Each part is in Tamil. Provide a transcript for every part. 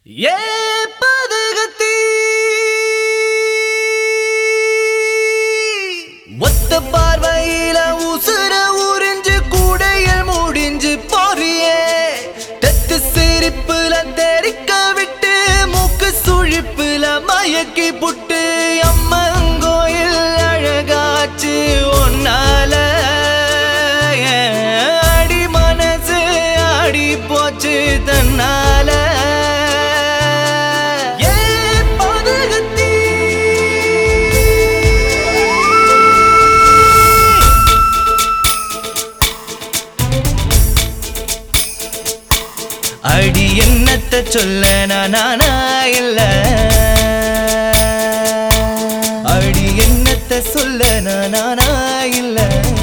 ஏ பதகத்தி ஒத்த பார்வையில உசுர உறிஞ்சு கூடையில் முடிஞ்சு போறியே தெத்து சிரிப்புல தெரிக்க விட்டு மூக்கு சுழிப்புல மயக்கி புட்டு அம்மங்கோயில் அழகாச்சு ஒன்னால என் அடி மனசு ஆடி போச்சு தன்னால ஏ பதகத்தி அடி என்னத்த சொல்ல நான் நானா இல்ல அடி என்னத்த சொல்ல நான் நானா இல்ல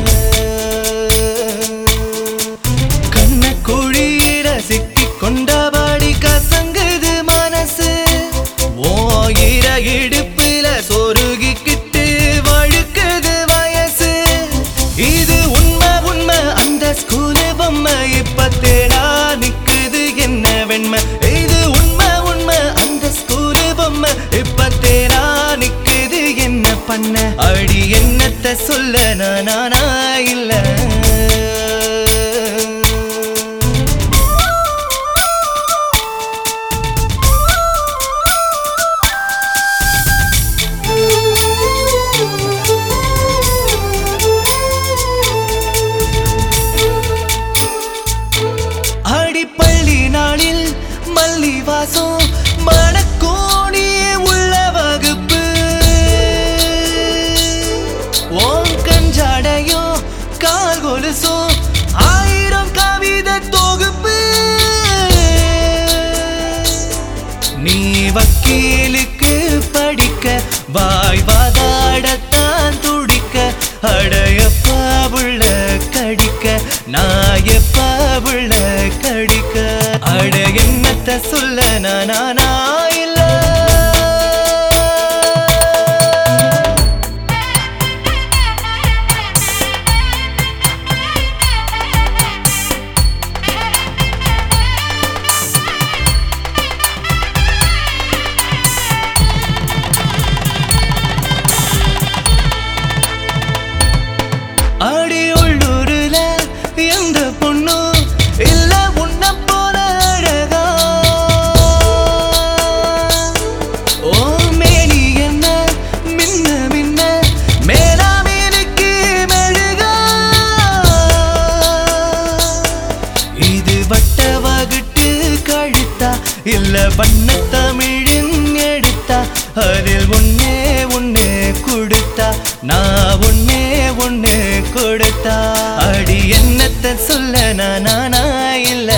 கண்ண குழியில சிக்கி கொண்டபாடி கசங்குது மனசு ஓ இர இடுப்புல சொருகிக்கிட்டு வழுக்குது வயசு இது உண்மை உண்மை அந்த ஸ்கூலு பொம்மை இப்ப தேடா நிக்குது என்ன வெண்மை இது உண்மை உண்மை அந்த ஸ்கூலு பொம்மை இப்ப தேடா நிக்குது என்ன பண்ண அடி என்னத்த சொல்ல நான் நானா இல்ல அடிப்பள்ளி நாளில் மல்லி வாசம் மணக்கோணி உள்ள வகுப்பு ஓம் கஞ்சாடையும் கால் கொலுசும் ஆயிரம் கவிதை தொகுப்பு நீ வக்கீலுக்கு படிக்க வாய் வாதாடத்தான் துடிக்க அடையப்பா புள்ள கடிக்க நான் எப்பா புள்ள கடிக்க அட என்னத்த சொல்ல நான் நானா இல்ல அடி உள்ளூருல எந்த பொண்ணும் இல்ல உன்ன போல அழகா ஓ மேனி என்ன மின்ன மின்ன மேலாமீனுக்கு மெழுகா இது வட்ட வகுட்டு கழுத்தா இல்ல வண்ண தமிழின் எடுத்தா அதில் ஒன்னே ஒண்ணு கொடுத்தா நான் ஒன்னே ஒண்ணு கொடுத்தா அடி என்னத்த சொல்ல நான் நானா இல்ல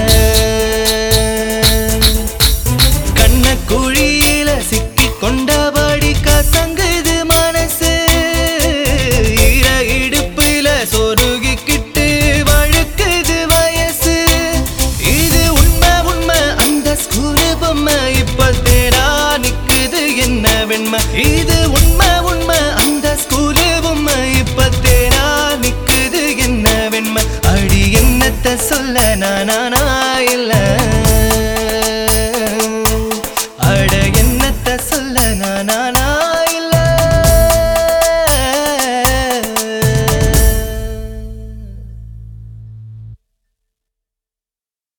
கண்ண குழியில சிக்கி கொண்டபடி கசங்குது மனசு ஈர இடுப்புல சொருகிக்கிட்டு வழுக்குது வயசு இது உண்மை உண்மை அந்த ஸ்கூலு பொம்மை இப்ப தேரா நிக்குது என்ன வெண்மை இது உண்மை உண்மை அந்த ஸ்கூலு பொம்மை இப்ப தேரா நிக்குது என்ன வெண்மை அடி என்னத்த சொல்ல நான் நானா